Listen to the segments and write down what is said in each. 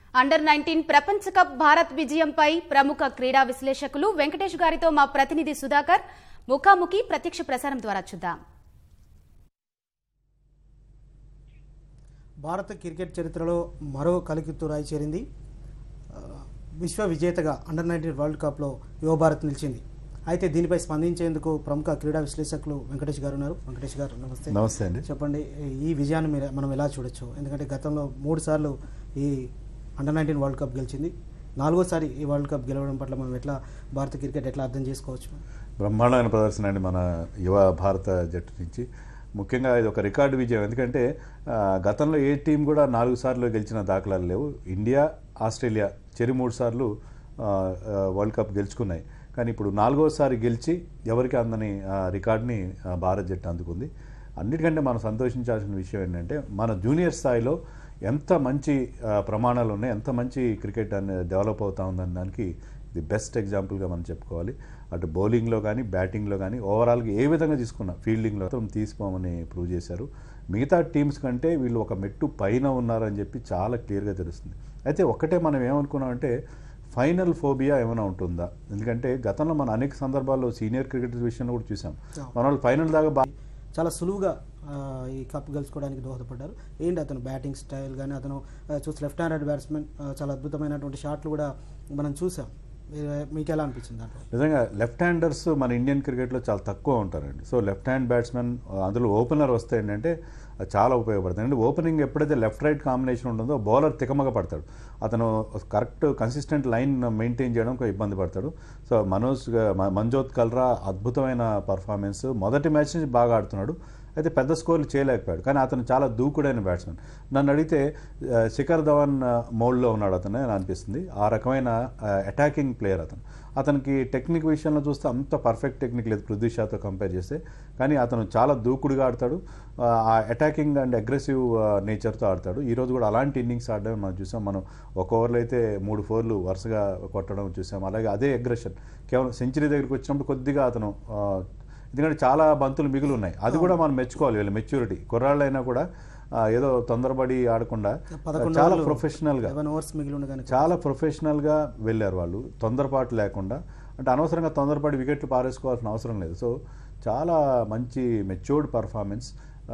Under nineteen ప్రపంచ cup Bharat విజయంపై ప్రముఖ క్రీడా విశ్లేషకులు వెంకటేష్ గారితో మా ప్రతినిధి సుధాకర్ ముఖాముఖి ప్రత్యక్ష ప్రసారం ద్వారా చూద్దాం భారత క్రికెట్ చరిత్రలో మరో కలికిత్తు రాయి చేరింది ఆ, విశ్వ విజేతగా అండర్ నైన్టీన్ వరల్డ్ కప్లో యువ భారత్ నిలిచింది అయితే దీనిపై స్పందించేందుకు ప్రముఖ క్రీడా విశ్లేషకులు వెంకటేష్ గారు ఉన్నారు వెంకటేష్ గారు నమస్తే నమస్తే అండి చెప్పండి ఈ విజయాన్ని మీరు మనం ఎలా చూడొచ్చు ఎందుకంటే గతంలో మూడు సార్లు ఈ అండర్ నైన్టీన్ వరల్డ్ కప్ గెలిచింది నాలుగోసారి ఈ వరల్డ్ కప్ గెలవడం పట్ల మనం ఎట్లా భారత క్రికెట్ ఎట్లా అర్థం చేసుకోవచ్చు బ్రహ్మాండమైన ప్రదర్శన అండి మన యువ భారత జట్టు నుంచి ముఖ్యంగా ఇది ఒక రికార్డు విజయం ఎందుకంటే ఆ, గతంలో ఏ టీం కూడా నాలుగు సార్లు గెలిచిన దాఖలాలు లేవు ఇండియా ఆస్ట్రేలియా చెరి మూడు సార్లు ఆ, ఆ, వరల్డ్ కప్ గెలుచుకున్నాయి కానీ ఇప్పుడు నాలుగోసారి గెలిచి ఎవరికి అందని ఆ, రికార్డుని ఆ, భారత్ జట్టు అందుకుంది అన్నిటికంటే మనం సంతోషించాల్సిన విషయం ఏంటంటే మన జూనియర్ స్థాయిలో ఎంత మంచి ఆ, ప్రమాణాలు ఉన్నాయి ఎంత మంచి క్రికెట్ అనేది డెవలప్ అవుతా ఉందన్న దానికి ఇది బెస్ట్ ఎగ్జాంపుల్గా మనం చెప్పుకోవాలి అటు బౌలింగ్లో కానీ బ్యాటింగ్లో కానీ ఓవరాల్గా ఏ విధంగా తీసుకున్నా ఫీల్డింగ్లో మొత్తం తీసుకోమని ప్రూవ్ చేశారు మిగతా టీమ్స్ కంటే వీళ్ళు ఒక మెట్టు పైన ఉన్నారని చెప్పి చాలా క్లియర్గా తెలుస్తుంది అయితే ఒక్కటే మనం ఏమనుకున్నామంటే ఫైనల్ ఫోబియా ఏమైనా ఉంటుందా ఎందుకంటే గతంలో మనం అనేక సందర్భాల్లో సీనియర్ క్రికెటర్స్ విషయంలో కూడా చూసాం మన వాళ్ళు ఫైనల్ దాకా బా చాలా సులువుగా ఆ, ఈ కప్ గెలుచుకోవడానికి దోహదపడ్డారు ఏంటి అతను బ్యాటింగ్ స్టైల్ కానీ అతను ఆ, చూసి లెఫ్ట్ హ్యాండెడ్ బ్యాట్స్మెన్ ఆ, చాలా అద్భుతమైనటువంటి షాట్లు కూడా మనం చూసాం మీ- మీకు ఎలా అనిపించింది దాంట్లో నిజంగా లెఫ్ట్ హ్యాండర్స్ మన ఇండియన్ క్రికెట్లో చాలా తక్కువ ఉంటారండి సో లెఫ్ట్ హ్యాండ్ బ్యాట్స్మెన్ అందులో ఓపెనర్ వస్తే ఏంటంటే అది చాలా ఉపయోగపడుతుంది అంటే ఓపెనింగ్ ఎప్పుడైతే లెఫ్ట్ రైట్ కాంబినేషన్ ఉంటుందో బౌలర్ తికమక పడతాడు అతను కరెక్ట్ కన్సిస్టెంట్ లైన్ మెయింటైన్ చేయడం కొంచెం ఇబ్బంది పడతాడు సో మనోజ్ మ- మంజోత్ కల్రా అద్భుతమైన పర్ఫార్మెన్స్ మొదటి మ్యాచ్ నుంచి బాగా ఆడుతున్నాడు అయితే పెద్ద స్కోర్లు చేయలేకపోయాడు కానీ అతను చాలా దూకుడైన బ్యాట్స్మెన్ నన్ను అడిగితే ఆ, శిఖర్ ధవన్ ఆ, మోడ్లో ఉన్నాడు అతను అని అనిపిస్తుంది ఆ రకమైన అటాకింగ్ ప్లేయర్ అతను అతనికి టెక్నిక్ విషయంలో చూస్తే అంత పర్ఫెక్ట్ టెక్నిక్ లేదు పృథ్వీ షాతో కంపేర్ చేస్తే కానీ అతను చాలా దూకుడుగా ఆడతాడు ఆ, ఆ అటాకింగ్ అండ్ అగ్రెసివ్ నేచర్తో ఆడతాడు ఈ రోజు కూడా అలాంటి ఇన్నింగ్స్ ఆడడం మనం చూసాం మనం ఒక ఓవర్లో అయితే మూడు ఫోర్లు వరుసగా కొట్టడం చూసాం అలాగే అదే అగ్రెషన్ కేవలం సెంచరీ దగ్గరికి వచ్చినప్పుడు కొద్దిగా అతను ఆ, ఎందుకంటే చాలా బంతులు మిగులు ఉన్నాయి అది కూడా మనం మెచ్చుకోవాలి వీళ్ళ మెచ్యూరిటీ కుర్రాళ్ళైనా కూడా ఆ, ఏదో తొందరపడి ఆడకుండా పదకొండు చాలా ఓవర్లు, ప్రొఫెషనల్గా లెవెన్ ఓవర్స్ మిగిలి ఉండగానే చాలా ప్రొఫెషనల్గా వెళ్ళారు వాళ్ళు తొందరపాటు లేకుండా అంటే అనవసరంగా తొందరపడి వికెట్లు పారేసుకోవాల్సిన అవసరం లేదు సో చాలా మంచి మెచ్యూర్డ్ పర్ఫార్మెన్స్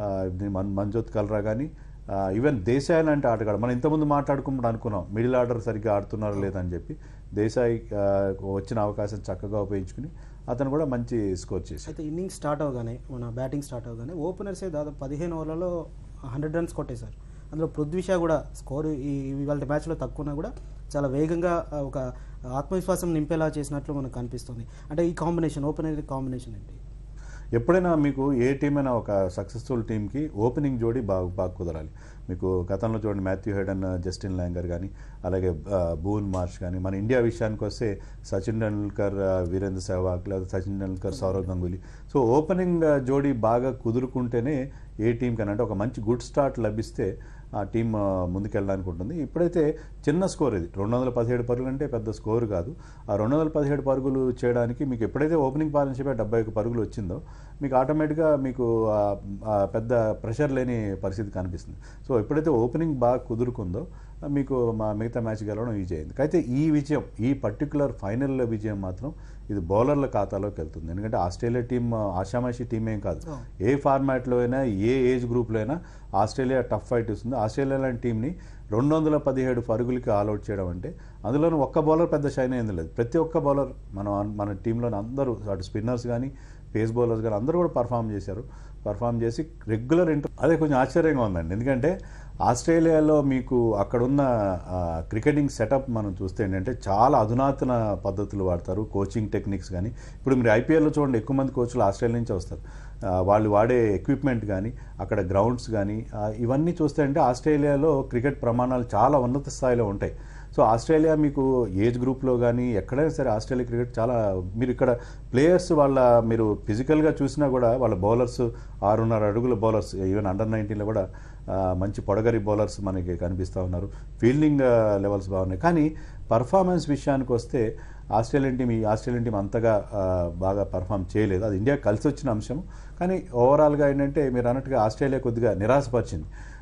మన్ మంజోత్ కల్రా కానీ ఈవెన్ దేశాయ్ లాంటి ఆటగాడు మనం ఇంతకుముందు మాట్లాడుకున్నప్పుడు అనుకున్నాం మిడిల్ ఆర్డర్ సరిగ్గా ఆడుతున్నారో లేదని చెప్పి దేశాయ్ ఆ, వచ్చిన అవకాశం చక్కగా ఉపయోగించుకుని అతను కూడా మంచి స్కోర్ చేశాడు అయితే ఇన్నింగ్స్ స్టార్ట్ అవగానే మన బ్యాటింగ్ స్టార్ట్ అవగానే ఓపెనర్సే దాదాపు పదిహేను ఓవర్లలో హండ్రెడ్ రన్స్ కొట్టేశారు అందులో పృథ్వీ షా కూడా స్కోర్ ఈ ఇవాళ మ్యాచ్లో తక్కువ ఉన్నా కూడా చాలా వేగంగా ఆ, ఒక ఆత్మవిశ్వాసం నింపేలా చేసినట్లు మనకు కనిపిస్తుంది అంటే ఈ కాంబినేషన్ ఓపెనర్ కాంబినేషన్ ఏంటి ఎప్పుడైనా మీకు ఏ టీం అయినా ఒక సక్సెస్ఫుల్ టీంకి ఓపెనింగ్ జోడీ బాగా బాగా కుదరాలి మీకు గతంలో చూడండి మాథ్యూ హెడన్ జస్టిన్ ల్యాంగర్ కానీ అలాగే ఆ, బూన్ మార్ష్ కానీ మన ఇండియా విషయానికి వస్తే సచిన్ టెండూల్కర్ ఆ, వీరేంద్ర సెహ్వాగ్ లేదా సచిన్ టెండూల్కర్ సౌరవ్ గంగూలీ సో ఓపెనింగ్ ఆ, జోడీ బాగా కుదురుకుంటేనే ఏ టీం కన్నా అంటే ఒక మంచి గుడ్ స్టార్ట్ లభిస్తే ఆ టీం ఆ, ముందుకెళ్ళడానికి ఉంటుంది ఇప్పుడైతే చిన్న స్కోర్ ఇది రెండు వందల పదిహేడు పరుగులు అంటే పెద్ద స్కోర్ కాదు ఆ రెండు వందల పదిహేడు పరుగులు చేయడానికి మీకు ఎప్పుడైతే ఓపెనింగ్ పార్ట్నర్షిప్ డెబ్బై ఒక పరుగులు వచ్చిందో మీకు ఆటోమేటిక్గా మీకు ఆ, ఆ పెద్ద ప్రెషర్ లేని పరిస్థితి కనిపిస్తుంది సో ఎప్పుడైతే ఓపెనింగ్ బాగా కుదురుకుందో ఆ, మీకు మా మిగతా మ్యాచ్ గెలవడం ఈజీ అయింది అయితే ఈ విజయం ఈ పర్టికులర్ ఫైనల్ విజయం మాత్రం ఇది బౌలర్ల ఖాతాలోకి వెళ్తుంది ఎందుకంటే ఆస్ట్రేలియా టీం ఆషామాషి టీం ఏం కాదు ఏ ఫార్మాట్లో అయినా ఏ ఏజ్ గ్రూప్లో అయినా ఆస్ట్రేలియా టఫ్ ఫైట్ ఇస్తుంది ఆస్ట్రేలియా లాంటి టీంని రెండు వందల పదిహేడు పరుగులకి ఆల్అౌట్ చేయడం అంటే అందులోనూ ఒక్క బౌలర్ పెద్ద షైన్ అయింది లేదు ప్రతి ఒక్క బౌలర్ మన మన టీంలోని అందరూ అటు స్పిన్నర్స్ కానీ పేస్ బౌలర్స్ కానీ అందరూ కూడా పర్ఫామ్ చేశారు పర్ఫామ్ చేసి రెగ్యులర్ ఇంటర్ అదే కొంచెం ఆశ్చర్యంగా ఉందండి ఎందుకంటే ఆస్ట్రేలియాలో మీకు అక్కడున్న ఆ, క్రికెటింగ్ సెటప్ మనం చూస్తే ఏంటంటే చాలా అధునాతన పద్ధతులు వాడతారు కోచింగ్ టెక్నిక్స్ కానీ ఇప్పుడు మీరు ఐపీఎల్లో చూడండి ఎక్కువ మంది కోచ్లు ఆస్ట్రేలియా నుంచి వస్తారు ఆ, వాళ్ళు వాడే ఎక్విప్మెంట్ కానీ అక్కడ గ్రౌండ్స్ కానీ ఆ, ఇవన్నీ చూస్తే అంటే ఆస్ట్రేలియాలో క్రికెట్ ప్రమాణాలు చాలా ఉన్నత స్థాయిలో ఉంటాయి సో ఆస్ట్రేలియా మీకు ఏజ్ గ్రూప్లో కానీ ఎక్కడైనా సరే ఆస్ట్రేలియా క్రికెట్ చాలా మీరు ఇక్కడ ప్లేయర్స్ వాళ్ళ మీరు ఫిజికల్గా చూసినా కూడా వాళ్ళ బౌలర్స్ ఆరున్నర అడుగుల బౌలర్స్ ఈవెన్ అండర్ నైన్టీన్లో కూడా ఆ, మంచి పొడగరి బౌలర్స్ మనకి కనిపిస్తూ ఉన్నారు ఫీల్డింగ్ లెవెల్స్ బాగున్నాయి కానీ పర్ఫార్మెన్స్ విషయానికి వస్తే ఆస్ట్రేలియన్ టీం ఈ ఆస్ట్రేలియన్ టీం అంతగా ఆ, బాగా పర్ఫామ్ చేయలేదు అది ఇండియా కలిసి వచ్చిన అంశం కానీ ఓవరాల్గా ఏంటంటే మీరు అన్నట్టుగా ఆస్ట్రేలియా కొద్దిగా నిరాశపరిచింది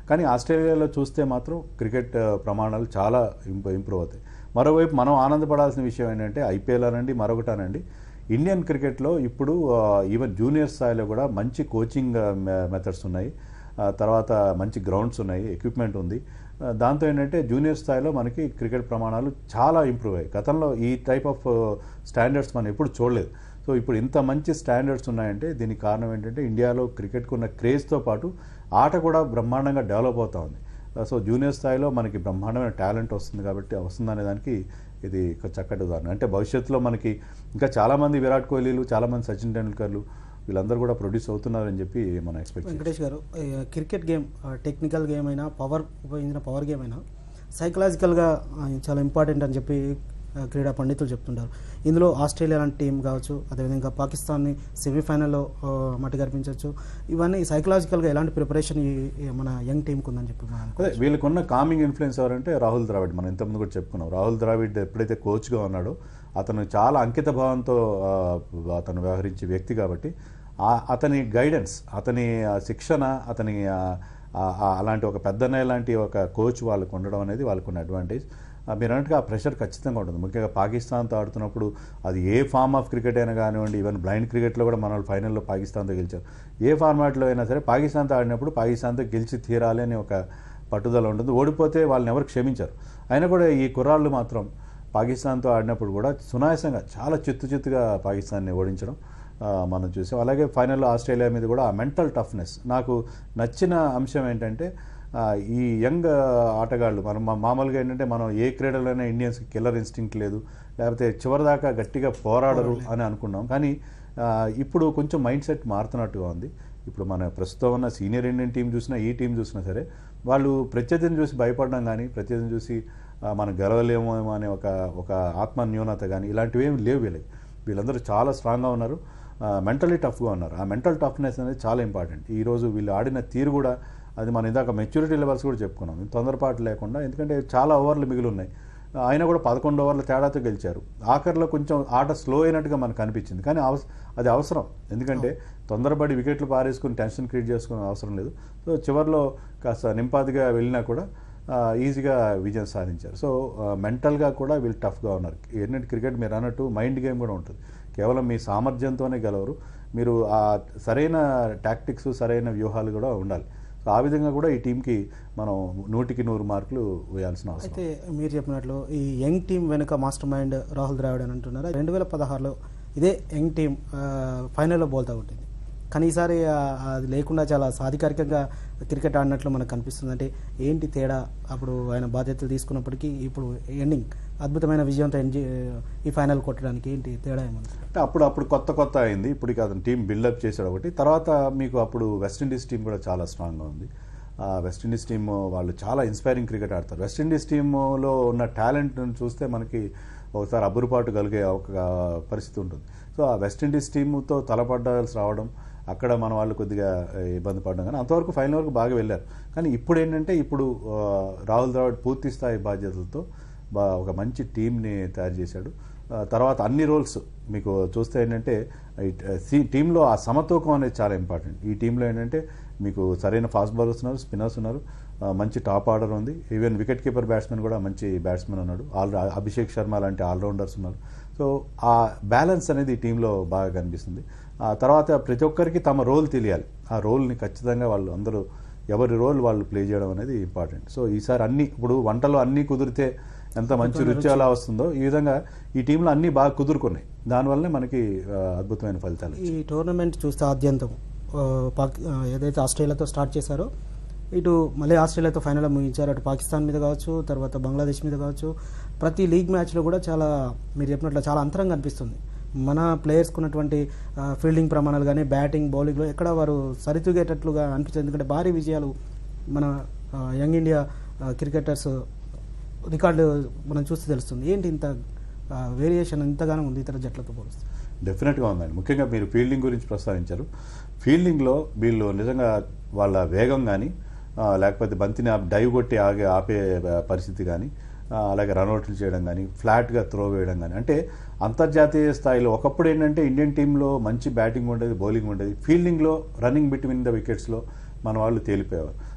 కానీ ఆస్ట్రేలియాలో చూస్తే మాత్రం క్రికెట్ ఆ, ప్రమాణాలు చాలా ఇంప్రూ ఇంప్రూవ్ అవుతాయి మరోవైపు మనం ఆనందపడాల్సిన విషయం ఏంటంటే ఐపీఎల్ అనండి మరొకటి అనండి ఇండియన్ క్రికెట్లో ఇప్పుడు ఆ, ఈవెన్ జూనియర్ స్థాయిలో కూడా మంచి కోచింగ్ ఆ, మె- మెథడ్స్ ఉన్నాయి ఆ, తర్వాత మంచి గ్రౌండ్స్ ఉన్నాయి ఎక్విప్మెంట్ ఉంది ఆ, దాంతో ఏంటంటే జూనియర్ స్థాయిలో మనకి క్రికెట్ ప్రమాణాలు చాలా ఇంప్రూవ్ అయ్యాయి గతంలో ఈ టైప్ ఆఫ్ స్టాండర్డ్స్ మనం ఎప్పుడు చూడలేదు సో ఇప్పుడు ఇంత మంచి స్టాండర్డ్స్ ఉన్నాయంటే దీనికి కారణం ఏంటంటే ఇండియాలో క్రికెట్కు ఉన్న క్రేజ్తో పాటు ఆట కూడా బ్రహ్మాండంగా డెవలప్ అవుతా ఉంది సో జూనియర్ స్థాయిలో మనకి బ్రహ్మాండమైన టాలెంట్ వస్తుంది కాబట్టి వస్తుందనే దానికి ఇది ఒక చక్కటి ఉదాహరణ అంటే భవిష్యత్తులో మనకి ఇంకా చాలామంది విరాట్ కోహ్లీలు చాలామంది సచిన్ టెండూల్కర్లు వీళ్ళందరూ కూడా ప్రొడ్యూస్ అవుతున్నారని చెప్పి మనం ఎక్స్పెక్ట్ వెంకటేష్ గారు ఈ క్రికెట్ గేమ్ ఆ, టెక్నికల్ గేమ్ అయినా పవర్ ఉపయోగించిన పవర్ గేమ్ అయినా సైకలాజికల్గా ఆ, చాలా ఇంపార్టెంట్ అని చెప్పి ఆ, క్రీడా పండితులు చెప్తుంటారు ఇందులో ఆస్ట్రేలియా లాంటి టీం కావచ్చు అదేవిధంగా పాకిస్తాన్ని సెమీఫైనల్లో ఆ, మట్టి కనిపించవచ్చు ఇవన్నీ సైకలాజికల్గా ఎలాంటి ప్రిపరేషన్ ఈ ఈ మన యంగ్ టీంకి ఉందని చెప్పి మనం అదే వీళ్ళకున్న కామింగ్ ఇన్ఫ్లుయెన్స్ ఎవరంటే రాహుల్ ద్రావిడ్ మనం ఇంతకుముందు కూడా చెప్పుకున్నాం రాహుల్ ద్రావిడ్ ఎప్పుడైతే కోచ్గా ఉన్నాడో అతను చాలా అంకిత భావంతో ఆ, అతను వ్యవహరించే వ్యక్తి కాబట్టి ఆ- అతని గైడెన్స్ అతని ఆ, శిక్షణ అతని ఆ, ఆ- ఆ అలాంటి ఒక పెద్దన్నయ్య లాంటి ఒక కోచ్ వాళ్ళకు ఉండడం అనేది వాళ్ళకున్న అడ్వాంటేజ్ ఆ, మీరు అన్నట్టుగా ఆ ప్రెషర్ ఖచ్చితంగా ఉంటుంది ముఖ్యంగా పాకిస్తాన్తో ఆడుతున్నప్పుడు అది ఏ ఫార్మ్ ఆఫ్ క్రికెట్ అయినా కానివ్వండి ఈవెన్ బ్లైండ్ క్రికెట్లో కూడా మన వాళ్ళు ఫైనల్లో పాకిస్తాన్తో గెలిచారు ఏ ఫార్మాట్లో అయినా సరే పాకిస్తాన్తో ఆడినప్పుడు పాకిస్తాన్తో గెలిచి తీరాలి అని ఒక పట్టుదల ఉంటుంది ఓడిపోతే వాళ్ళని ఎవరు క్షమించారు అయినా కూడా ఈ కుర్రాళ్ళు మాత్రం పాకిస్తాన్తో ఆడినప్పుడు కూడా సునాయాసంగా చాలా చిత్తు చిత్తుగా పాకిస్తాన్ని ఓడించడం ఆ, మనం చూసాం అలాగే ఫైనల్లో ఆస్ట్రేలియా మీద కూడా ఆ మెంటల్ టఫ్నెస్ నాకు నచ్చిన అంశం ఏంటంటే ఆ, ఈ యంగ్ ఆటగాళ్ళు మనం మా- మామూలుగా ఏంటంటే మనం ఏ క్రీడలోనే ఇండియన్స్కి కిల్లర్ ఇన్స్టింక్ట్ లేదు లేకపోతే చివరిదాకా గట్టిగా పోరాడరు అని అనుకున్నాం కానీ ఆ, ఇప్పుడు కొంచెం మైండ్ సెట్ మారుతున్నట్టుగా ఉంది ఇప్పుడు మన ప్రస్తుతం ఉన్న సీనియర్ ఇండియన్ టీం చూసినా ఈ టీం చూసినా సరే వాళ్ళు ప్రత్యర్థిని చూసి భయపడడం కానీ ప్రత్యర్థిని చూసి ఆ, మనం గెలవలేమో అనే ఒక ఒక ఆత్మ న్యూనత కానీ ఇలాంటివి ఏమి లేవు వీళ్ళకి వీళ్ళందరూ చాలా స్ట్రాంగ్గా ఉన్నారు మెంటలీ టఫ్గా ఉన్నారు ఆ మెంటల్ టఫ్నెస్ అనేది చాలా ఇంపార్టెంట్ ఈరోజు వీళ్ళు ఆడిన తీరు కూడా అది మనం ఇందాక మెచ్యూరిటీ లెవెల్స్ కూడా చెప్పుకున్నాం తొందరపాటు లేకుండా ఎందుకంటే చాలా ఓవర్లు మిగిలి ఉన్నాయి ఆయన కూడా పదకొండు ఓవర్ల తేడాతో గెలిచారు ఆఖరిలో కొంచెం ఆట స్లో అయినట్టుగా మనకు అనిపించింది కానీ అవస అది అవసరం ఎందుకంటే తొందరపడి వికెట్లు పారేసుకుని టెన్షన్ క్రియేట్ చేసుకునే అవసరం లేదు సో చివరిలో కాస్త నింపాదిగా వెళ్ళినా కూడా ఆ, ఈజీగా విజయం సాధించారు సో ఆ, మెంటల్గా కూడా వీళ్ళు టఫ్గా ఉన్నారు ఏంటంటే క్రికెట్ మీరు అన్నట్టు మైండ్ గేమ్ కూడా ఉంటుంది కేవలం మీ సామర్థ్యంతోనే గెలవరు మీరు ఆ సరైన టాక్టిక్స్ సరైన వ్యూహాలు కూడా ఉండాలి సో ఆ విధంగా కూడా ఈ టీంకి మనం నూటికి నూరు మార్కులు వేయాల్సిన అవసరం అయితే మీరు చెప్పినట్లు ఈ యంగ్ టీం వెనుక మాస్టర్ మైండ్ రాహుల్ ద్రావిడ్ అని అంటున్నారు రెండు వేల పదహారులో ఇదే యంగ్ టీం ఆ, ఫైనల్లో బోల్తా కొట్టింది కానీ ఈసారి ఆ, అది లేకుండా చాలా సాధికారికంగా క్రికెట్ ఆడినట్లు మనకు కనిపిస్తుంది అంటే ఏంటి తేడా అప్పుడు ఆయన బాధ్యతలు తీసుకున్నప్పటికీ ఇప్పుడు ఎండింగ్ అద్భుతమైన విజయంతో ఎంజీ ఈ ఫైనల్ కొట్టడానికి ఏంటి తేడా ఏమన్నా అంటే అప్పుడు అప్పుడు కొత్త కొత్త అయింది ఇప్పుడు ఇక అతను టీం బిల్డప్ చేశాడు ఒకటి తర్వాత మీకు అప్పుడు వెస్టిండీస్ టీం కూడా చాలా స్ట్రాంగ్గా ఉంది ఆ వెస్టిండీస్ టీం వాళ్ళు చాలా ఇన్స్పైరింగ్ క్రికెట్ ఆడతారు వెస్టిండీస్ టీంలో ఉన్న టాలెంట్ చూస్తే మనకి ఒకసారి అబ్బురుపాటు కలిగే ఒక పరిస్థితి ఉంటుంది సో ఆ వెస్టిండీస్ టీంతో తలపడ్డాల్సి రావడం అక్కడ మన వాళ్ళు కొద్దిగా ఆ, ఇబ్బంది పడడం కానీ అంతవరకు ఫైనల్ వరకు బాగా వెళ్ళారు కానీ ఇప్పుడు ఏంటంటే ఇప్పుడు ఆ, రాహుల్ ద్రావిడ్ పూర్తి స్థాయి బాధ్యతలతో బా ఒక మంచి టీంని తయారు చేశాడు ఆ, తర్వాత అన్ని రోల్స్ మీకు చూస్తే ఏంటంటే ఈ ట- సి- టీంలో ఆ సమతూకం అనేది చాలా ఇంపార్టెంట్ ఈ టీంలో ఏంటంటే మీకు సరైన ఫాస్ట్ బౌలర్స్ ఉన్నారు స్పిన్నర్స్ ఉన్నారు ఆ, మంచి టాప్ ఆర్డర్ ఉంది ఈవెన్ వికెట్ కీపర్ బ్యాట్స్మెన్ కూడా మంచి బ్యాట్స్మెన్ ఉన్నాడు ఆల్ అభిషేక్ శర్మ లాంటి ఆల్రౌండర్స్ ఉన్నారు సో ఆ బ్యాలెన్స్ అనేది ఈ టీంలో బాగా కనిపిస్తుంది ఆ తర్వాత ప్రతి ఒక్కరికి తమ రోల్ తెలియాలి ఆ రోల్ని ఖచ్చితంగా వాళ్ళు అందరూ ఎవరి రోల్ వాళ్ళు ప్లే చేయడం అనేది ఇంపార్టెంట్ సో ఈసారి అన్ని ఇప్పుడు వంటలో అన్నీ కుదిరితే ఎంత మంచి రుచి అలా వస్తుందో ఈ విధంగా ఈ టీంలో అన్నీ బాగా కుదురుకున్నాయి దానివల్లనే మనకి ఆ, అద్భుతమైన ఫలితాలు ఈ టోర్నమెంట్ చూస్తే ఆద్యంతం ఆ, పాక్ ఆ, ఏదైతే ఆస్ట్రేలియాతో స్టార్ట్ చేశారో ఇటు మళ్ళీ ఆస్ట్రేలియాతో ఫైనల్ ముగించారు అటు పాకిస్తాన్ మీద కావచ్చు తర్వాత బంగ్లాదేశ్ మీద కావచ్చు ప్రతి లీగ్ మ్యాచ్లో కూడా చాలా మీరు చెప్పినట్లు చాలా అంతరంగా అనిపిస్తుంది మన ప్లేయర్స్కి ఉన్నటువంటి ఆ, ఫీల్డింగ్ ప్రమాణాలు కానీ బ్యాటింగ్ బౌలింగ్లో ఎక్కడ వారు సరితూగేటట్లుగా అనిపిస్తుంది ఎందుకంటే భారీ విజయాలు మన ఆ, యంగ్ ఇండియా ఆ, క్రికెటర్స్ రికార్డు మనం చూస్తే తెలుస్తుంది ఏంటి ఇంత వేరియేషన్ ఇంతగానో ఉంది ఇతర జట్లతో పోలిస్తే డెఫినెట్గా ఉందండి ముఖ్యంగా మీరు ఫీల్డింగ్ గురించి ప్రస్తావించారు ఫీల్డింగ్లో వీళ్ళు నిజంగా వాళ్ళ వేగం కానీ లేకపోతే బంతిని ఆ డైవ్ కొట్టి ఆగే ఆపే ఆ, పరిస్థితి కానీ ఆ, అలాగే రన్అట్లు చేయడం కానీ ఫ్లాట్గా త్రో వేయడం కానీ అంటే అంతర్జాతీయ స్థాయిలో ఒకప్పుడు ఏంటంటే ఇండియన్ టీంలో మంచి బ్యాటింగ్ ఉండేది బౌలింగ్ ఉండేది ఫీల్డింగ్లో రన్నింగ్ బిట్వీన్ ద వికెట్స్లో మన వాళ్ళు తేలిపోయేవారు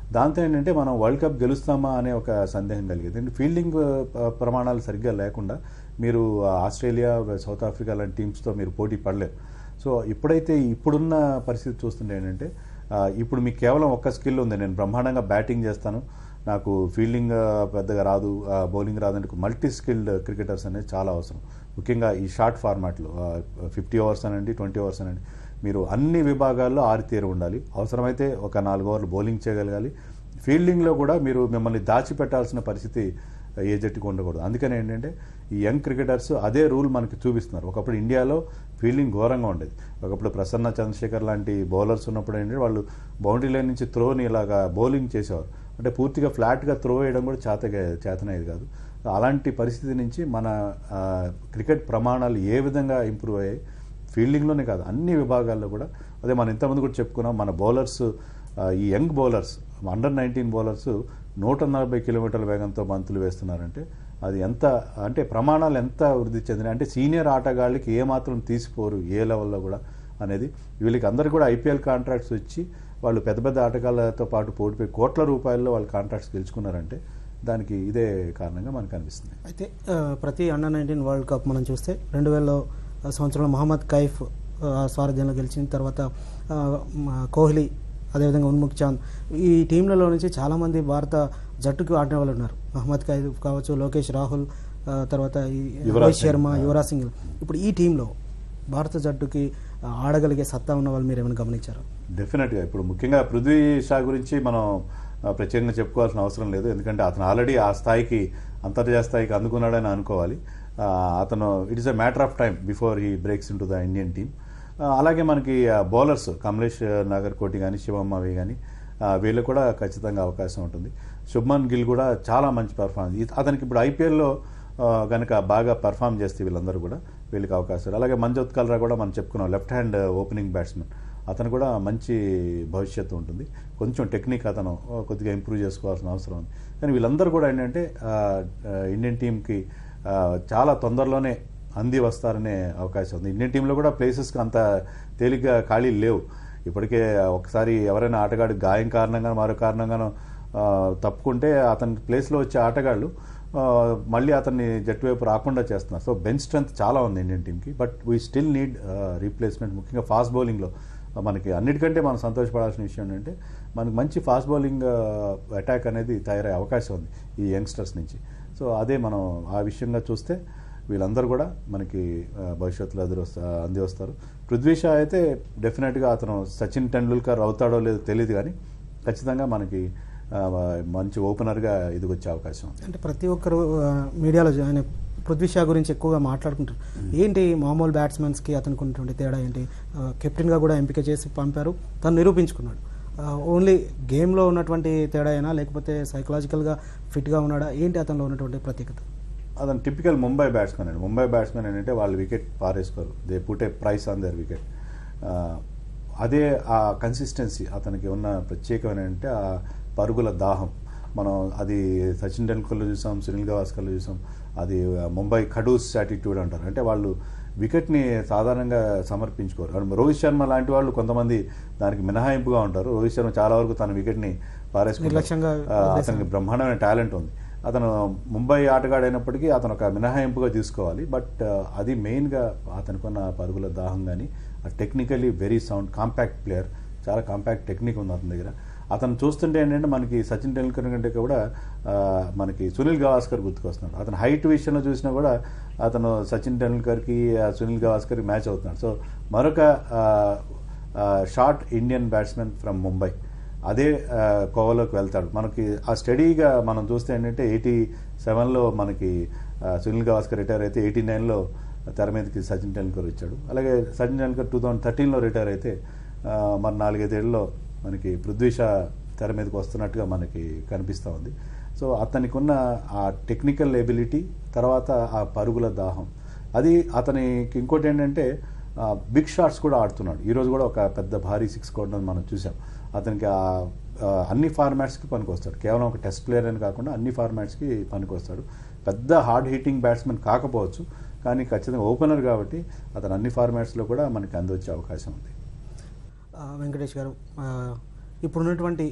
దాంతో ఏంటంటే మనం వరల్డ్ కప్ గెలుస్తామా అనే ఒక సందేహం కలిగేది ఎందుకంటే ఫీల్డింగ్ ఆ, ప్రమాణాలు సరిగ్గా లేకుండా మీరు ఆ, ఆస్ట్రేలియా సౌత్ ఆఫ్రికా లాంటి టీమ్స్తో మీరు పోటీ పడలేరు సో ఇప్పుడైతే ఇప్పుడున్న పరిస్థితి చూస్తుంటే ఏంటంటే ఆ, ఇప్పుడు మీకు కేవలం ఒక్క స్కిల్ ఉంది నేను బ్రహ్మాండంగా బ్యాటింగ్ చేస్తాను నాకు ఫీల్డింగ్ ఆ, పెద్దగా రాదు ఆ, బౌలింగ్ రాదంటే మల్టీ స్కిల్డ్ క్రికెటర్స్ అనేది చాలా అవసరం ముఖ్యంగా ఈ షార్ట్ ఫార్మాట్లో ఫిఫ్టీ ఓవర్స్ అనండి ట్వంటీ ఓవర్స్ అనండి మీరు అన్ని విభాగాల్లో ఆరితేరి ఉండాలి అవసరమైతే ఒక నాలుగు ఓవర్లు బౌలింగ్ చేయగలగాలి ఫీల్డింగ్లో కూడా మీరు మిమ్మల్ని దాచిపెట్టాల్సిన పరిస్థితి ఏ జట్టుకు ఉండకూడదు అందుకని ఏంటంటే ఈ యంగ్ క్రికెటర్స్ అదే రూల్ మనకి చూపిస్తున్నారు ఒకప్పుడు ఇండియాలో ఫీల్డింగ్ ఘోరంగా ఉండేది ఒకప్పుడు ప్రసన్న చంద్రశేఖర్ లాంటి బౌలర్స్ ఉన్నప్పుడు ఏంటంటే వాళ్ళు బౌండరీ లైన్ నుంచి త్రోని ఇలాగా బౌలింగ్ చేసేవారు అంటే పూర్తిగా ఫ్లాట్గా త్రో వేయడం కూడా చేత చేతనయ్యేది కాదు అలాంటి పరిస్థితి నుంచి మన ఆ, క్రికెట్ ప్రమాణాలు ఏ విధంగా ఇంప్రూవ్ అయ్యాయి ఫీల్డింగ్లోనే కాదు అన్ని విభాగాల్లో కూడా అదే మనం ఇంతకుముందు కూడా చెప్పుకున్నాం మన బౌలర్స్ ఆ, ఈ young bowlers under nineteen bowlers నూట నలభై కిలోమీటర్ల వేగంతో బంతులు వేస్తున్నారంటే అది ఎంత అంటే ప్రమాణాలు ఎంత వృద్ధి చెందినాయి అంటే సీనియర్ ఆటగాళ్ళకి ఏ మాత్రం తీసిపోరు ఏ లెవెల్లో కూడా అనేది వీళ్ళకి అందరు కూడా ఐపీఎల్ కాంట్రాక్ట్స్ వచ్చి వాళ్ళు పెద్ద పెద్ద ఆటగాళ్ళతో పాటు పోటీపోయి కోట్ల రూపాయల్లో వాళ్ళు కాంట్రాక్ట్స్ గెలుచుకున్నారంటే దానికి ఇదే కారణంగా మనకు అనిపిస్తుంది అయితే ఆ, ప్రతి అండర్ నైన్టీన్ వరల్డ్ కప్ మనం చూస్తే రెండు వేల సంవత్సరంలో మహమ్మద్ కైఫ్ ఆ, సారథ్యంలో గెలిచిన తర్వాత ఆ, మ- కోహ్లీ అదేవిధంగా ఉన్ముఖ్ చాంద్ ఈ టీంలలో నుంచి చాలామంది భారత జట్టుకు ఆడిన వాళ్ళు ఉన్నారు మహమ్మద్ కైఫ్ కావచ్చు లోకేష్ రాహుల్ ఆ, తర్వాత ఈ యువరాజ్ రోహిత్ సింగ్. శర్మ యువరాజ్ సింగ్ ఇప్పుడు ఈ టీంలో భారత జట్టుకి ఆ, ఆడగలిగే సత్తా ఉన్న వాళ్ళు మీరు ఏమైనా గమనించారు డెఫినెట్గా ఇప్పుడు ముఖ్యంగా పృథ్వీ షా గురించి మనం ఆ, ప్రత్యేకంగా చెప్పుకోవాల్సిన అవసరం లేదు ఎందుకంటే అతను ఆల్రెడీ ఆ స్థాయికి అంతర్జాతీయ స్థాయికి అందుకున్నాడని అనుకోవాలి ఆ, అతను it is a matter of time before he breaks into the Indian team అలాగే మనకి బౌలర్స్ కమలేష్ నగర్ కోటి కానీ శివమ్మ అవి కానీ వీళ్ళు కూడా ఖచ్చితంగా అవకాశం ఉంటుంది శుభ్మన్ గిల్ కూడా చాలా మంచి పర్ఫార్మెన్స్ అతనికి ఇప్పుడు ఐపీఎల్లో కనుక బాగా పర్ఫామ్ చేస్తే వీళ్ళందరూ కూడా వీళ్ళకి అవకాశాలు అలాగే మంజోత్ కల్రా కూడా మనం చెప్పుకున్నాం లెఫ్ట్ హ్యాండ్ ఓపెనింగ్ బ్యాట్స్మెన్ అతను కూడా మంచి భవిష్యత్తు ఉంటుంది కొంచెం టెక్నిక్ అతను ఆ, కొద్దిగా ఇంప్రూవ్ చేసుకోవాల్సిన అవసరం ఉంది కానీ వీళ్ళందరూ కూడా ఏంటంటే ఆ, ఆ, ఇండియన్ టీంకి ఆ, చాలా తొందరలోనే అంది వస్తారనే అవకాశం ఉంది ఇండియన్ టీంలో కూడా ప్లేసెస్కి అంత తేలిగ్గా ఖాళీ లేవు ఇప్పటికే ఒకసారి ఎవరైనా ఆటగాడు గాయం కారణంగా మరో కారణంగానో ఆ, తప్పుకుంటే అతని ప్లేస్లో వచ్చే ఆటగాళ్ళు ఆ, మళ్ళీ అతన్ని జట్టు వైపు రాకుండా చేస్తున్నారు సో బెంచ్ స్ట్రెంత్ చాలా ఉంది ఇండియన్ టీంకి but we still need replacement ముఖ్యంగా ఫాస్ట్ బౌలింగ్లో మనకి అన్నిటికంటే మనం సంతోషపడాల్సిన విషయం ఏంటంటే మనకి మంచి ఫాస్ట్ బౌలింగ్ అటాక్ అనేది తయారయ్యే అవకాశం ఉంది ఈ యంగ్స్టర్స్ నుంచి సో అదే మనం ఆ విషయంగా చూస్తే వీళ్ళందరూ కూడా మనకి ఆ, భవిష్యత్తులో ఎదురు వస్తా అంది వస్తారు పృథ్వీ షా అయితే డెఫినెట్గా అతను సచిన్ టెండూల్కర్ అవుతాడో లేదో తెలియదు కానీ ఖచ్చితంగా మనకి ఆ, మంచి ఓపెనర్గా ఎదిగొచ్చే అవకాశం ఉంది అంటే ప్రతి ఒక్కరు ఆ, మీడియాలో జ- ఆయన పృథ్వీ షా గురించి ఎక్కువగా మాట్లాడుకుంటారు ఏంటి మామూలు బ్యాట్స్మెన్స్కి అతనికి ఉన్నటువంటి తేడా ఏంటి ఆ, కెప్టెన్గా కూడా ఎంపిక చేసి పంపారు తను నిరూపించుకున్నాడు ఆ, ఓన్లీ గేమ్లో ఉన్నటువంటి తేడా అయినా లేకపోతే సైకలాజికల్గా ఫిట్గా ఉన్నాడా ఏంటి అతనిలో ఉన్నటువంటి ప్రత్యేకత అతను టిపికల్ ముంబై బ్యాట్స్మెన్ అండి ముంబై బ్యాట్స్మెన్ ఏంటంటే వాళ్ళు వికెట్ పారేసుకోరు they put a price on their wicket అదే ఆ కన్సిస్టెన్సీ అతనికి ఉన్న ప్రత్యేకమైన అంటే ఆ పరుగుల దాహం మనం అది సచిన్ టెండూల్కర్లో చూసాం సునీల్ గవాస్కర్లో చూసాం అది ఆ, ముంబై ఖడూస్ యాటిట్యూడ్ అంటారు అంటే వాళ్ళు వికెట్ని సాధారణంగా సమర్పించుకోరు అండ్ రోహిత్ శర్మ లాంటి వాళ్ళు కొంతమంది దానికి మినహాయింపుగా ఉంటారు రోహిత్ శర్మ చాలా వరకు తన వికెట్ని నిర్లక్ష్యంగా పారేసుకుంటారు ఆ, అతనికి బ్రహ్మాండమైన టాలెంట్ ఉంది అతను ముంబై ఆటగాడైనప్పటికీ అతను ఒక మినహాయింపుగా తీసుకోవాలి బట్ ఆ, అది మెయిన్గా అతనుకున్న పరుగుల దాహం కానీ technically very sound compact player చాలా కాంపాక్ట్ టెక్నిక్ ఉంది అతని దగ్గర అతను చూస్తుంటే ఏంటంటే మనకి సచిన్ టెండూల్కర్ కంటే కూడా ఆ, మనకి సునీల్ గవాస్కర్ గుర్తుకొస్తున్నాడు అతను హైట్ విషయంలో చూసినా కూడా అతను సచిన్ టెండూల్కర్కి ఆ, సునీల్ గవాస్కర్కి మ్యాచ్ అవుతున్నాడు సో మరొక short Indian batsmen from Mumbai అదే ఆ, కోవలోకి వెళ్తాడు మనకి ఆ స్టడీగా మనం చూస్తే ఏంటంటే ఎయిటీ సెవెన్లో మనకి ఆ, సునీల్ గవాస్కర్ రిటైర్ అయితే ఎయిటీ నైన్లో తెర మీదకి సచిన్ టెండూల్కర్ వచ్చాడు అలాగే సచిన్ టెండూల్కర్ టూ థౌజండ్ థర్టీన్లో రిటైర్ అయితే ఆ, మరి నాలుగైదేళ్లలో మనకి పృథ్వీ షా తెర మీదకి వస్తున్నట్టుగా మనకి కనిపిస్తూ ఉంది సో అతనికి ఉన్న ఆ టెక్నికల్ ఎబిలిటీ తర్వాత ఆ పరుగుల దాహం అది అతనికి ఇంకోటి ఏంటంటే ఆ, బిగ్ షాట్స్ కూడా ఆడుతున్నాడు ఈరోజు కూడా ఒక పెద్ద భారీ సిక్స్ కొట్టడం మనం చూసాం అతనికి ఆ ఆ, అన్ని ఫార్మాట్స్కి పనికొస్తాడు కేవలం ఒక టెస్ట్ ప్లేయర్ అని కాకుండా అన్ని ఫార్మాట్స్కి పనికొస్తాడు పెద్ద హార్డ్ హీటింగ్ బ్యాట్స్మెన్ కాకపోవచ్చు కానీ ఖచ్చితంగా ఓపెనర్ కాబట్టి అతను అన్ని ఫార్మాట్స్లో కూడా మనకి అందొచ్చే అవకాశం ఉంది ఆ, వెంకటేష్ గారు ఆ, ఇప్పుడున్నటువంటి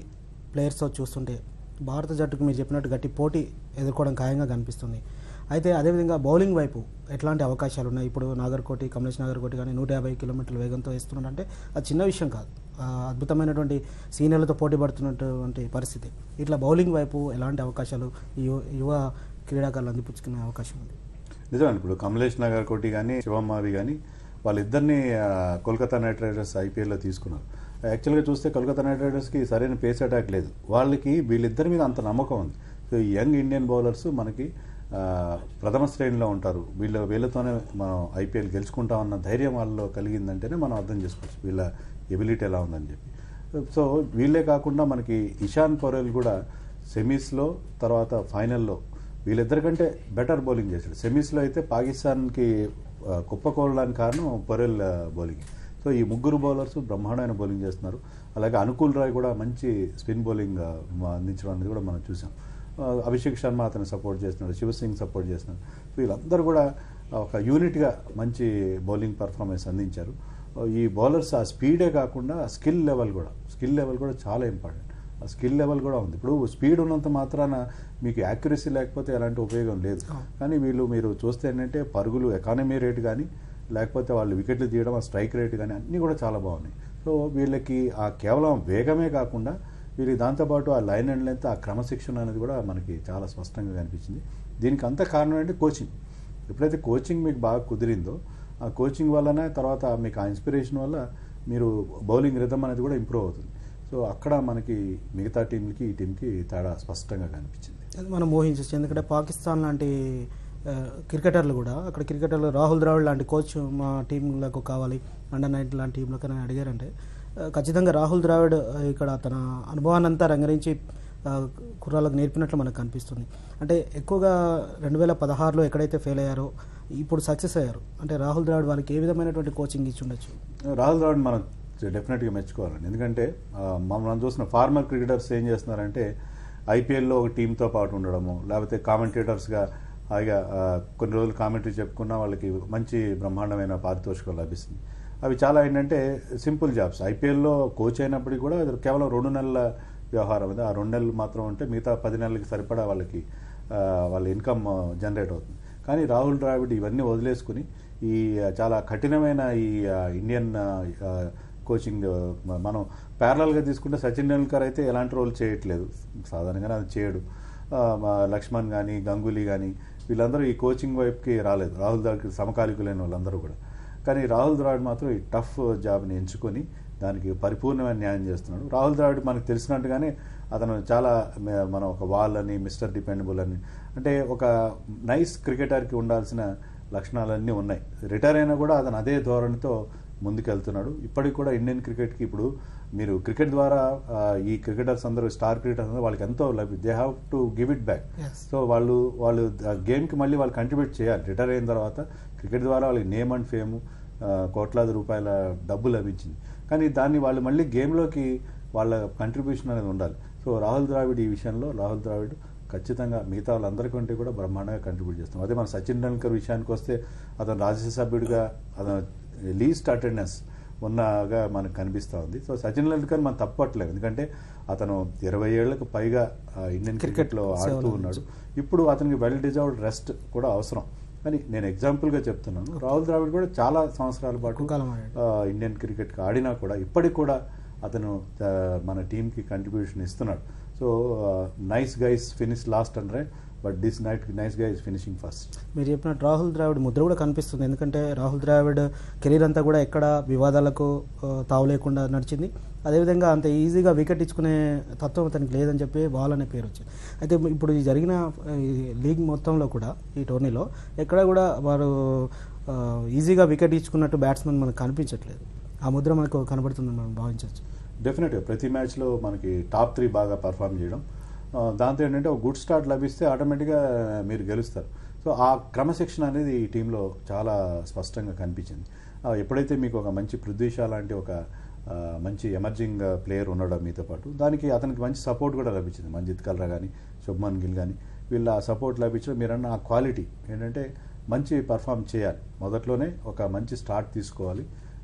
ప్లేయర్స్తో చూస్తుంటే భారత జట్టుకు మీరు చెప్పినట్టు గట్టి పోటీ ఎదుర్కోవడం ఖాయంగా కనిపిస్తుంది అయితే అదేవిధంగా బౌలింగ్ వైపు ఎట్లాంటి అవకాశాలు ఉన్నాయి ఇప్పుడు నాగర్కోటి కమలేష్ నాగర్కోటి కానీ నూట యాభై కిలోమీటర్ల వేగంతో వేస్తున్నారంటే అది చిన్న విషయం కాదు ఆ అద్భుతమైనటువంటి సీనియర్లతో పోటీ పడుతున్నటువంటి పరిస్థితి ఇట్లా బౌలింగ్ వైపు ఎలాంటి అవకాశాలు ఈ యువ యువ క్రీడాకారులు అందిపుచ్చుకునే అవకాశం ఉంది నిజమే ఇప్పుడు కమలేష్ నగర్ కోటి కానీ శివమ్మావి కానీ వాళ్ళిద్దరిని ఆ, కోల్కతా నైట్ రైడర్స్ ఐపీఎల్లో తీసుకున్నారు యాక్చువల్గా చూస్తే కోల్కతా నైట్ రైడర్స్కి సరైన పేస్ అటాక్ లేదు వాళ్ళకి వీళ్ళిద్దరి మీద అంత నమ్మకం ఉంది సో ఈ యంగ్ ఇండియన్ బౌలర్స్ మనకి ఆ, ప్రథమ శ్రేణిలో ఉంటారు వీళ్ళ వీళ్ళతోనే మనం ఐపీఎల్ గెలుచుకుంటామన్న ధైర్యం వాళ్ళలో కలిగిందంటేనే మనం అర్థం చేసుకోవచ్చు వీళ్ళ ఎబిలిటీ ఎలా ఉందని చెప్పి సో వీళ్ళే కాకుండా మనకి ఇషాన్ పౌరెల్ కూడా సెమీస్లో తర్వాత ఫైనల్లో వీళ్ళిద్దరికంటే బెటర్ బౌలింగ్ చేశాడు సెమీస్లో అయితే పాకిస్తాన్కి ఆ, కుప్పకూలడానికి కారణం పొరెల్ ఆ, బౌలింగ్ సో ఈ ముగ్గురు బౌలర్స్ బ్రహ్మాండమైన బౌలింగ్ చేస్తున్నారు అలాగే అనుకూల్ రాయ్ కూడా మంచి స్పిన్ బౌలింగ్ ఆ, మా- అందించడం అనేది కూడా మనం చూసాం ఆ, అభిషేక్ శర్మ అతను సపోర్ట్ చేస్తున్నాడు శివసింగ్ సపోర్ట్ చేస్తున్నారు వీళ్ళందరూ కూడా ఒక యూనిట్గా మంచి బౌలింగ్ పర్ఫార్మెన్స్ అందించారు ఆ, ఈ బౌలర్స్ ఆ స్పీడే కాకుండా స్కిల్ లెవెల్ కూడా స్కిల్ లెవెల్ కూడా చాలా ఇంపార్టెంట్ ఆ స్కిల్ లెవెల్ కూడా ఉంది ఇప్పుడు స్పీడ్ ఉన్నంత మాత్రాన మీకు యాక్యురసీ లేకపోతే ఎలాంటి ఉపయోగం లేదు కానీ వీళ్ళు మీరు చూస్తే ఏంటంటే పరుగులు ఎకానమీ రేట్ కానీ లేకపోతే వాళ్ళు వికెట్లు తీయడం ఆ స్ట్రైక్ రేట్ కానీ అన్నీ కూడా చాలా బాగున్నాయి సో వీళ్ళకి ఆ కేవలం వేగమే కాకుండా వీళ్ళకి దాంతోపాటు ఆ లైన్ అండ్ లెంత్ ఆ క్రమశిక్షణ అనేది కూడా మనకి చాలా స్పష్టంగా కనిపించింది దీనికి అంత కారణం అంటే కోచింగ్ ఎప్పుడైతే కోచింగ్ మీకు బాగా కుదిరిందో ఆ కోచింగ్ వల్లనే తర్వాత మీకు ఆ ఇన్స్పిరేషన్ వల్ల మీరు బౌలింగ్ రిథమ్ అనేది కూడా ఇంప్రూవ్ అవుతుంది సో అక్కడ మనకి మిగతా టీంలకి ఈ టీంకి తేడా స్పష్టంగా కనిపించింది అది మనం ఊహించవచ్చు ఎందుకంటే పాకిస్తాన్ లాంటి ఆ, క్రికెటర్లు కూడా అక్కడ క్రికెటర్లు రాహుల్ ద్రావిడ్ లాంటి కోచ్ మా టీంలకు కావాలి అండర్ నైన్ లాంటి టీంలకు అని అడిగారంటే ఆ, ఖచ్చితంగా రాహుల్ ద్రావిడ్ ఆ, ఇక్కడ తన అనుభవాన్ని అంతా రంగరించి ఆ, కుర్రాళ్ళకు నేర్పినట్లు మనకు కనిపిస్తుంది అంటే ఎక్కువగా రెండు వేల పదహారులో ఎక్కడైతే ఫెయిల్ అయ్యారో ఇప్పుడు సక్సెస్ అయ్యారు అంటే రాహుల్ ద్రావిడ్ వాళ్ళకి ఏ విధమైనటువంటి కోచింగ్ ఇచ్చి ఉండొచ్చు రాహుల్ ద్రావిడ్ మనం డెఫినెట్గా మెచ్చుకోవాలండి ఎందుకంటే ఆ, మనం చూసిన ఫార్మర్ క్రికెటర్స్ ఏం చేస్తున్నారంటే ఐపీఎల్లో ఒక టీంతో పాటు ఉండడము లేకపోతే కామెంటేటర్స్గా హాయిగా ఆ, కొన్ని రోజులు కామెంటరీ చెప్పుకున్నా వాళ్ళకి మంచి బ్రహ్మాండమైన పారితోషికం లభిస్తుంది అవి చాలా ఏంటంటే సింపుల్ జాబ్స్ ఐపీఎల్లో కోచ్ అయినప్పటికీ కూడా అది కేవలం రెండు నెలల వ్యవహారం అది ఆ రెండు నెలలు మాత్రం ఉంటే మిగతా పది నెలలకి సరిపడా వాళ్ళకి ఆ, వాళ్ళ ఇన్కమ్ జనరేట్ అవుతుంది కానీ రాహుల్ ద్రావిడ్ ఇవన్నీ వదిలేసుకుని ఈ ఆ, చాలా కఠినమైన ఈ ఆ, ఇండియన్ ఆ, ఆ, కోచింగ్ ఆ, మ- మనం ప్యారలల్గా తీసుకుంటే సచిన్ టెండూల్కర్ అయితే ఎలాంటి రోల్ చేయట్లేదు సాధారణంగానే అది చేయడు ఆ, మా లక్ష్మణ్ కానీ గంగూలీ కానీ వీళ్ళందరూ ఈ కోచింగ్ వైపుకి రాలేదు రాహుల్ ద్రావిడ్కి సమకాలికులైన వాళ్ళందరూ కూడా కానీ రాహుల్ ద్రావిడ్ మాత్రం ఈ టఫ్ జాబ్ని ఎంచుకొని దానికి పరిపూర్ణమైన న్యాయం చేస్తున్నాడు రాహుల్ ద్రావిడ్ మనకు తెలిసినట్టుగానే అతను చాలా మ- మనం ఒక వాల్ అని మిస్టర్ డిపెండబుల్ అని అంటే ఒక నైస్ క్రికెటర్కి ఉండాల్సిన లక్షణాలన్నీ ఉన్నాయి రిటైర్ అయినా కూడా అతను అదే ధోరణితో ముందుకెళ్తున్నాడు ఇప్పటికి కూడా ఇండియన్ క్రికెట్కి ఇప్పుడు మీరు క్రికెట్ ద్వారా ఆ, ఈ క్రికెటర్స్ అందరూ స్టార్ క్రికెటర్స్ అందరూ వాళ్ళకి ఎంతో లభ్య they have to give it back Yes. So వాళ్ళు వాళ్ళు ఆ గేమ్కి మళ్ళీ వాళ్ళు కంట్రిబ్యూట్ చేయాలి రిటైర్ అయిన తర్వాత క్రికెట్ ద్వారా వాళ్ళకి నేమ్ అండ్ ఫేమ్ కోట్లాది రూపాయల డబ్బు లభించింది కానీ దాన్ని వాళ్ళు మళ్ళీ గేమ్లోకి వాళ్ళ కంట్రిబ్యూషన్ అనేది ఉండాలి సో రాహుల్ ద్రావిడ్ ఈ విషయంలో రాహుల్ ద్రావిడ్ ఖచ్చితంగా మిగతా వాళ్ళందరికంటే కూడా బ్రహ్మాండంగా కంట్రిబ్యూట్ చేస్తాం అదే మన సచిన్ టెండూల్కర్ విషయానికి వస్తే అతను రాజ్యసభ సభ్యుడిగా అతను లీస్ట్ అటెండెన్స్ ఉన్నగా మనకు కనిపిస్తూ ఉంది సో సచిన్ టెండూల్కర్ మనం తప్పట్లేదు ఎందుకంటే అతను ఇరవై ఏళ్లకు పైగా ఆ, ఇండియన్ క్రికెట్లో ఆడుతూ సేవలు ఉన్నాడు ఇప్పుడు అతనికి వెల్ డిజర్వ్డ్ రెస్ట్ కూడా అవసరం కానీ నేను ఎగ్జాంపుల్గా చెప్తున్నాను రాహుల్ ద్రావిడ్ కూడా చాలా సంవత్సరాల పాటు ఎక్కువ కాలం ఆడాడు. ఆ, ఇండియన్ క్రికెట్కి ఆడినా కూడా ఇప్పటికి కూడా అతను ఆ, మన టీంకి కంట్రిబ్యూషన్ ఇస్తున్నాడు so nice guys finish last and right but this night nice guys finishing first మీరు చెప్పినట్టు రాహుల్ ద్రావిడ్ ముద్ర కూడా కనిపిస్తుంది ఎందుకంటే రాహుల్ ద్రావిడ్ కెరీర్ అంతా కూడా ఎక్కడ వివాదాలకు ఆ, తావు లేకుండా నడిచింది అదేవిధంగా అంత ఈజీగా వికెట్ ఇచ్చుకునే తత్వం అతనికి లేదని చెప్పి బాల్ అనే పేరు వచ్చింది అయితే ఇప్పుడు ఈ జరిగిన ఆ, ఈ లీగ్ మొత్తంలో కూడా ఈ టోర్నీలో ఎక్కడ కూడా వారు ఆ, ఈజీగా వికెట్ ఇచ్చుకున్నట్టు బ్యాట్స్మెన్ మనకు కనిపించట్లేదు ఆ ముద్ర మనకు కనబడుతుందని మనం భావించవచ్చు డెఫినెట్గా ప్రతి మ్యాచ్లో మనకి టాప్ త్రీ బాగా పర్ఫామ్ చేయడం ఆ, దాంతో ఏంటంటే ఒక గుడ్ స్టార్ట్ లభిస్తే ఆటోమేటిక్గా మీరు గెలుస్తారు సో ఆ క్రమశిక్షణ అనేది ఈ టీంలో చాలా స్పష్టంగా కనిపించింది ఆ, ఎప్పుడైతే మీకు ఒక మంచి పృథ్వీ షా లాంటి ఒక ఆ, మంచి ఎమర్జింగ్ ప్లేయర్ ఉండడం మీతో పాటు దానికి అతనికి మంచి సపోర్ట్ కూడా లభించింది మంజిత్ కల్రా కానీ శుభ్మన్ గిల్ కానీ వీళ్ళ సపోర్ట్ లభించడం మీరన్న ఆ క్వాలిటీ ఏంటంటే మంచి పర్ఫామ్ చేయాలి మొదట్లోనే ఒక మంచి స్టార్ట్ తీసుకోవాలి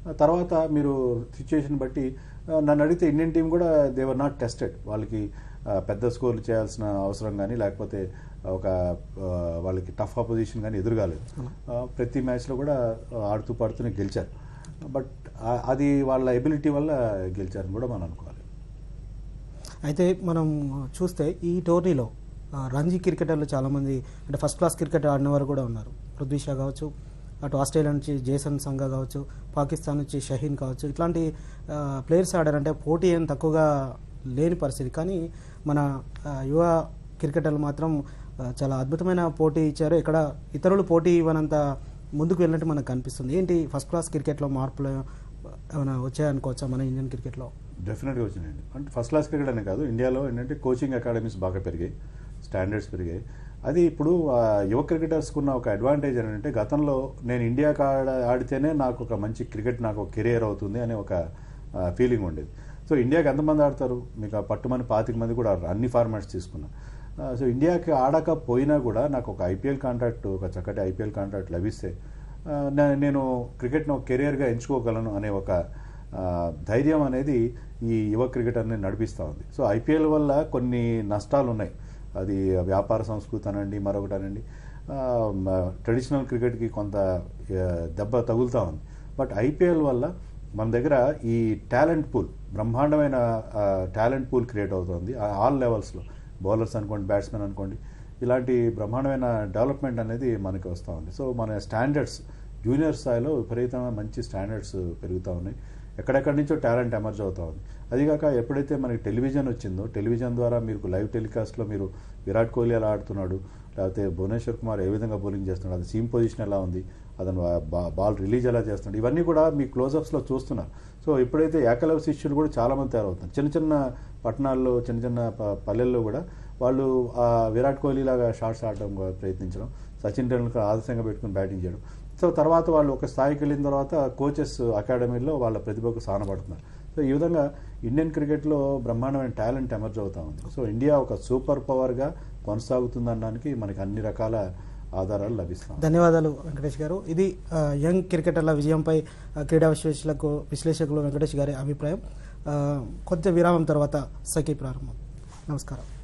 ఆ తర్వాత మీరు సిచ్యుయేషన్ బట్టి ఆ, నన్ను అడిగితే ఇండియన్ టీం కూడా దేవర్ నాట్ టెస్టెడ్ వాళ్ళకి ఆ, పెద్ద స్కోర్లు చేయాల్సిన అవసరం కానీ లేకపోతే ఒక ఆ, వాళ్ళకి టఫ్ అపోజిషన్ కానీ ఎదురుగాలేదు ఆ, ప్రతి మ్యాచ్లో కూడా ఆ, ఆడుతూ పాడుతూనే గెలిచారు బట్ ఆ- అది వాళ్ళ ఎబిలిటీ వల్ల గెలిచారని కూడా మనం అనుకోవాలి అయితే మనం చూస్తే ఈ టోర్నీలో ఆ, రంజీ క్రికెటర్లు చాలామంది అంటే ఫస్ట్ క్లాస్ క్రికెట్ ఆడిన వారు కూడా ఉన్నారు పృథ్వీ షా కావచ్చు అటు ఆస్ట్రేలియా నుంచి జేసన్ సంగా కావచ్చు పాకిస్తాన్ నుంచి షహీన్ కావచ్చు ఇట్లాంటి ఆ, ప్లేయర్స్ ఆడారంటే పోటీ ఏం తక్కువగా లేని పరిస్థితి కానీ మన ఆ, యువ క్రికెటర్లు మాత్రం ఆ, చాలా అద్భుతమైన పోటీ ఇచ్చారు ఇక్కడ ఇతరులు పోటీ ఇవ్వనంత ముందుకు వెళ్ళినట్టు మనకు కనిపిస్తుంది ఏంటి ఫస్ట్ క్లాస్ క్రికెట్లో మార్పులు ఏమైనా వచ్చాయనుకోవచ్చా మన ఇండియన్ క్రికెట్లో డెఫినెట్గా వచ్చినాయండి అంటే ఫస్ట్ క్లాస్ క్రికెట్ అనే కాదు ఇండియాలో ఏంటంటే కోచింగ్ అకాడమీస్ బాగా పెరిగాయి స్టాండర్డ్స్ పెరిగాయి అది ఇప్పుడు ఆ, యువ క్రికెటర్స్కి ఉన్న ఒక అడ్వాంటేజ్ ఏంటంటే గతంలో నేను ఇండియాకి ఆడ ఆడితేనే నాకు ఒక మంచి క్రికెట్ నాకు ఒక కెరియర్ అవుతుంది అనే ఒక ఫీలింగ్ ఉండేది సో ఇండియాకి ఎంతమంది ఆడతారు మీకు ఆ పట్టుమని పాతిక మంది కూడా ఆడరు అన్ని ఫార్మాట్స్ తీసుకున్నా ఆ, సో ఇండియాకి ఆడకపోయినా కూడా నాకు ఒక ఐపీఎల్ కాంట్రాక్ట్ ఒక చక్కటి ఐపీఎల్ కాంట్రాక్ట్ లభిస్తే ఆ, నే- నేను క్రికెట్ను ఒక కెరియర్గా ఎంచుకోగలను అనే ఒక ఆ, ధైర్యం అనేది ఈ యువ క్రికెటర్ని నడిపిస్తూ ఉంది సో ఐపీఎల్ వల్ల కొన్ని నష్టాలు ఉన్నాయి అది వ్యాపార సంస్కృతి అనండి మరొకటి అనండి ఆ, మ- ట్రెడిషనల్ క్రికెట్కి కొంత ఆ, దెబ్బ తగులుతూ ఉంది బట్ ఐపీఎల్ వల్ల మన దగ్గర ఈ టాలెంట్ పూల్ బ్రహ్మాండమైన టాలెంట్ పూల్ క్రియేట్ అవుతుంది ఆ- ఆల్ లెవెల్స్లో బౌలర్స్ అనుకోండి బ్యాట్స్మెన్ అనుకోండి ఇలాంటి బ్రహ్మాండమైన డెవలప్మెంట్ అనేది మనకి వస్తూ ఉంది సో మన స్టాండర్డ్స్ జూనియర్ స్థాయిలో విపరీతమైన మంచి స్టాండర్డ్స్ పెరుగుతూ ఉన్నాయి ఎక్కడెక్కడి నుంచో టాలెంట్ ఎమర్జ్ అవుతా ఉంది అదిగాక ఎప్పుడైతే మనకి టెలివిజన్ వచ్చిందో టెలివిజన్ ద్వారా మీకు లైవ్ టెలికాస్ట్లో మీరు విరాట్ కోహ్లీ ఎలా ఆడుతున్నాడు లేకపోతే భువనేశ్వర్ కుమార్ ఏ విధంగా బౌలింగ్ చేస్తున్నాడు అది సీమ్ పొజిషన్ ఎలా ఉంది అతను బా- బాల్ రిలీజ్ ఎలా చేస్తున్నాడు ఇవన్నీ కూడా మీ క్లోజప్స్లో చూస్తున్నారు సో ఇప్పుడైతే ఏకలవ శిష్యులు కూడా చాలామంది తయారవుతున్నారు చిన్న చిన్న పట్టణాల్లో చిన్న చిన్న ప- పల్లెల్లో కూడా వాళ్ళు ఆ విరాట్ కోహ్లీ లాగా షాట్స్ ఆడడం ప్రయత్నించడం సచిన్ టెండూల్కర్ ఆదర్శంగా పెట్టుకుని బ్యాటింగ్ చేయడం సో తర్వాత వాళ్ళు ఒక స్థాయికి వెళ్ళిన తర్వాత కోచెస్ అకాడమీలో వాళ్ళ ప్రతిభకు సానపడుతున్నారు సో ఈ విధంగా ఇండియన్ క్రికెట్లో బ్రహ్మాండమైన టాలెంట్ ఎమర్జ్ అవుతా ఉంది సో ఇండియా ఒక సూపర్ పవర్గా కొనసాగుతుందనడానికి మనకి అన్ని రకాల ఆధారాలు లభిస్తాయి ధన్యవాదాలు వెంకటేష్ గారు ఇది ఆ, యంగ్ క్రికెటర్ల విజయంపై ఆ, క్రీడా విశ్లేషకులకు విశ్లేషకులు వెంకటేష్ గారి అభిప్రాయం ఆ, కొద్ది విరామం తర్వాత సఖీ ప్రారంభం నమస్కారం